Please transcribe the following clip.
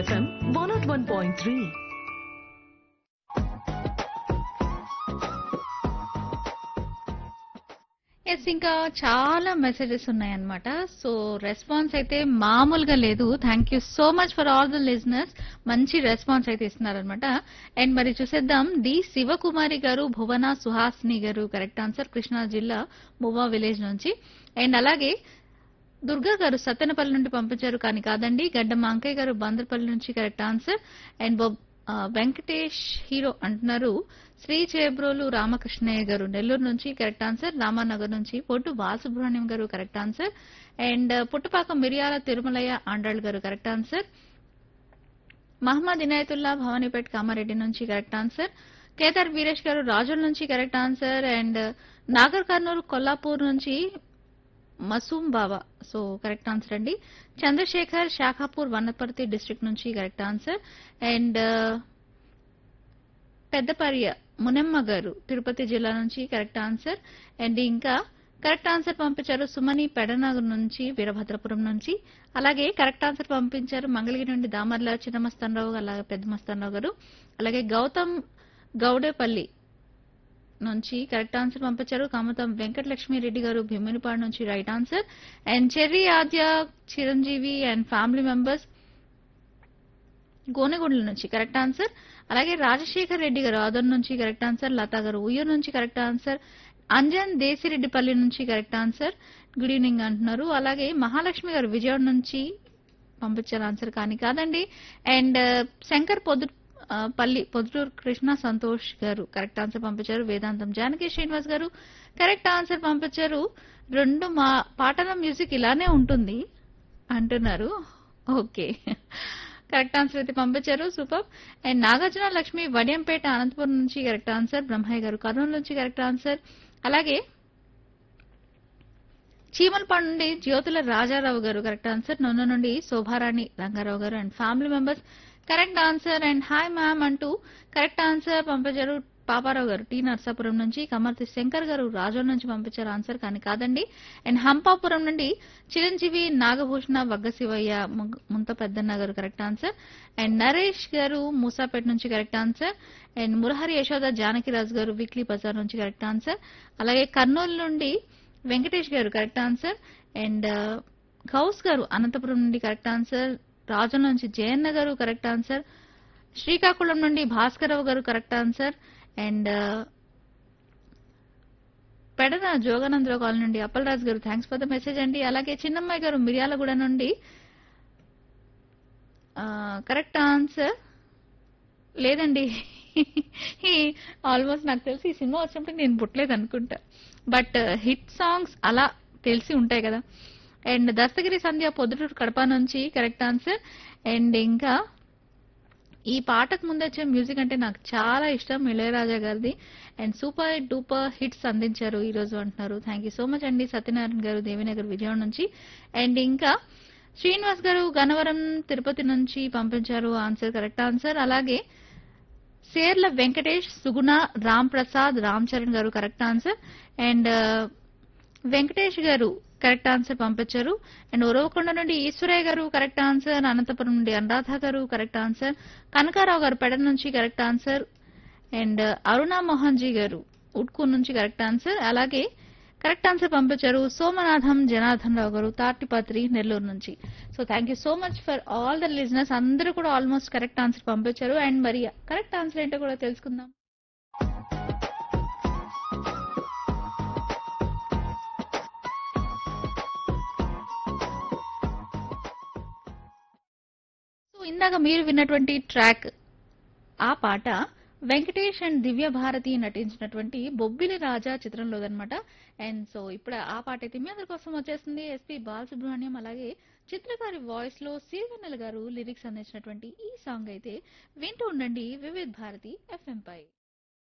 FM one nought one point three yes ఇంకా చాలా messages ఉన్నాయన్నమాట సో రెస్పాన్స్ అయితే మామూలుగా లేదు thank you so much for all the listeners మంచి రెస్పాన్స్ అయితే ఇస్తున్నారనమాట అండ్ మరి చూసేద్దాం డి శివకుమారి గారు భువన సుహాసిని గారు కరెక్ట్ ఆన్సర్ కృష్ణా జిల్లా మువ్వా విలేజ్ నుంచి అండ్ అలాగే దుర్గా గారు సత్తెనపల్లి నుండి పంపించారు కానీ కాదండి గడ్డ మాంకయ్య గారు బందర్పల్లి నుంచి కరెక్ట్ ఆన్సర్ అండ్ బొబ్- ఆ, వెంకటేష్ హీరో అంటున్నారు శ్రీ చేబ్రోలు రామకృష్ణయ్య గారు నెల్లూరు నుంచి కరెక్ట్ ఆన్సర్ రామానగర్ నుంచి పొట్టు బాలసుబ్రహ్మణ్యం గారు కరెక్ట్ ఆన్సర్ అండ్ పుట్టుపాక మిరియాల తిరుమలయ్య ఆండాళ్ గారు కరెక్ట్ ఆన్సర్ మహమ్మద్ ఇనాయతుల్లా భవానీపేట్ కామారెడ్డి నుంచి కరెక్ట్ ఆన్సర్ కేదార్ వీరేష్ గారు రాజుల నుంచి correct answer and Nagar Kurnool Kollapur నుంచి Masoom Baba so correct answer అండి చంద్రశేఖర్ శాఖాపూర్ వనపర్తి డిస్ట్రిక్ట్ నుంచి correct answer and Peddaparya Munemma garu Tirupati జిల్లా నుంచి కరెక్ట్ ఆన్సర్ అండ్ ఇంకా కరెక్ట్ ఆన్సర్ పంపించారు సుమని పెడనగర్ నుంచి వీరభద్రపురం నుంచి అలాగే కరెక్ట్ ఆన్సర్ పంపించారు మంగళగిరి నుండి దామర్ల చిన్నమస్తానరావు అలాగే పెద్ద మస్తానరావు గారు అలాగే గౌతమ్ గౌడేపల్లి నుంచి కరెక్ట్ ఆన్సర్ పంపించారు కామతం వెంకటలక్ష్మి రెడ్డి గారు భీమునిపాడు నుంచి right answer and Cherry Aadya Chiranjeevi and family members Gonegondla నుంచి కరెక్ట్ ఆన్సర్ అలాగే రాజశేఖర్ రెడ్డి గారు ఆదర్ నుంచి కరెక్ట్ ఆన్సర్ లతా గారు ఉయ్యూరు నుంచి కరెక్ట్ ఆన్సర్ అంజన్ దేశిరెడ్డిపల్లి నుంచి కరెక్ట్ ఆన్సర్ గుడ్ ఈవినింగ్ అంటున్నారు అలాగే మహాలక్ష్మి గారు విజయవాడ నుంచి పంపించారు ఆన్సర్ కానీ కాదండి అండ్ శంకర్ పొద్దు ఆ, పల్లి పొద్దుటూరు కృష్ణ సంతోష్ గారు కరెక్ట్ ఆన్సర్ పంపించారు వేదాంతం జానకి శ్రీనివాస్ గారు కరెక్ట్ ఆన్సర్ పంపించారు రెండు మా పాటల మ్యూజిక్ ఇలానే ఉంటుంది అంటున్నారు ఓకే కరెక్ట్ ఆన్సర్ అయితే పంపించారు సూపర్ అండ్ నాగార్జున లక్ష్మి వడియంపేట అనంతపురం నుంచి కరెక్ట్ ఆన్సర్ బ్రహ్మయ్య గారు కర్నూలు నుంచి కరెక్ట్ ఆన్సర్ అలాగే చీమలపాడు నుండి జ్యోతుల రాజారావు గారు కరెక్ట్ ఆన్సర్ నొన్న నుండి Shobharani Rangarao garu and family members correct answer and hi ma'am అంటూ కరెక్ట్ ఆన్సర్ పంపించారు పాపారావు గారు టీ నర్సాపురం నుంచి కమర్తి శంకర్ గారు రాజోల్ నుంచి పంపించారు ఆన్సర్ కానీ కాదండి అండ్ హంపాపురం నుండి చిరంజీవి నాగభూషణ వగ్గ శివయ్య ముగ్- ముంత పెద్దన్న గారు correct answer and Naresh garu Moosapet నుంచి correct answer and Murahari Yashoda Janakiraju garu weekly Bazar నుంచి కరెక్ట్ ఆన్సర్ అలాగే కర్నూలు నుండి Venkatesh garu correct answer and Ghouse గారు అనంతపురం నుండి కరెక్ట్ ఆన్సర్ రాజుల నుంచి జయన్న గారు కరెక్ట్ ఆన్సర్ శ్రీకాకుళం నుండి Bhaskararao garu correct answer and Pedana Joganandarao colony నుండి అప్పలరాజు గారు థ్యాంక్స్ ఫర్ ద మెసేజ్ అండి అలాగే చిన్నమ్మాయి గారు మిర్యాలగూడ నుండి కరెక్ట్ ఆన్సర్ లేదండి ఆల్మోస్ట్ నాకు తెలిసి ఈ సినిమా వచ్చినప్పుడు నేను పుట్టలేదు అనుకుంటా బట్ హిట్ సాంగ్స్ అలా తెలిసి ఉంటాయి కదా అండ్ దస్తగిరి సంధ్య పొద్దుటూరు కడప నుంచి కరెక్ట్ ఆన్సర్ అండ్ ఇంకా ఈ పాటకు ముందు వచ్చే మ్యూజిక్ అంటే నాకు చాలా ఇష్టం ఇళయరాజా గారిది అండ్ సూపర్ డూపర్ హిట్స్ అందించారు ఈ రోజు అంటున్నారు థ్యాంక్ యూ సో మచ్ అండి సత్యనారాయణ గారు దేవినగర్ విజయవాడ నుంచి అండ్ ఇంకా శ్రీనివాస్ గారు గన్నవరం తిరుపతి నుంచి పంపించారు ఆన్సర్ కరెక్ట్ ఆన్సర్ అలాగే సేర్ల వెంకటేష్ సుగుణ రామ్ ప్రసాద్ రామ్ చరణ్ గారు correct answer and Venkatesh garu correct answer పంపించారు అండ్ ఉరవకొండ నుండి ఈశ్వరయ్య గారు కరెక్ట్ ఆన్సర్ అనంతపురం నుండి అనురాధ గారు కరెక్ట్ ఆన్సర్ కనకారావు గారు పెడ నుంచి correct answer and Aruna Mohan ji garu Utkur నుంచి కరెక్ట్ ఆన్సర్ అలాగే కరెక్ట్ ఆన్సర్ పంపించారు సోమనాథం జనార్దన్ రావు గారు తాటిపత్రి నెల్లూరు నుంచి so thank you so much for all the listeners అందరూ కూడా ఆల్మోస్ట్ కరెక్ట్ ఆన్సర్ పంపించారు అండ్ మరి కరెక్ట్ ఆన్సర్ ఏంటో కూడా తెలుసుకుందాం సో ఇందాక మీరు విన్నటువంటి ట్రాక్ ఆ పాట వెంకటేష్ అండ్ దివ్య భారతి నటించినటువంటి బొబ్బిలి రాజా చిత్రంలోదనమాట అండ్ సో ఇప్పుడు ఆ పాట అయితే మీ అందరి కోసం వచ్చేస్తుంది ఎస్పి బాలసుబ్రహ్మణ్యం అలాగే చిత్రకారి వాయిస్ లో సిరివెన్నెల గారు లిరిక్స్ అందించినటువంటి ఈ సాంగ్ అయితే వింటూ ఉండండి వివిధ్ భారతి ఎఫ్ఎం పై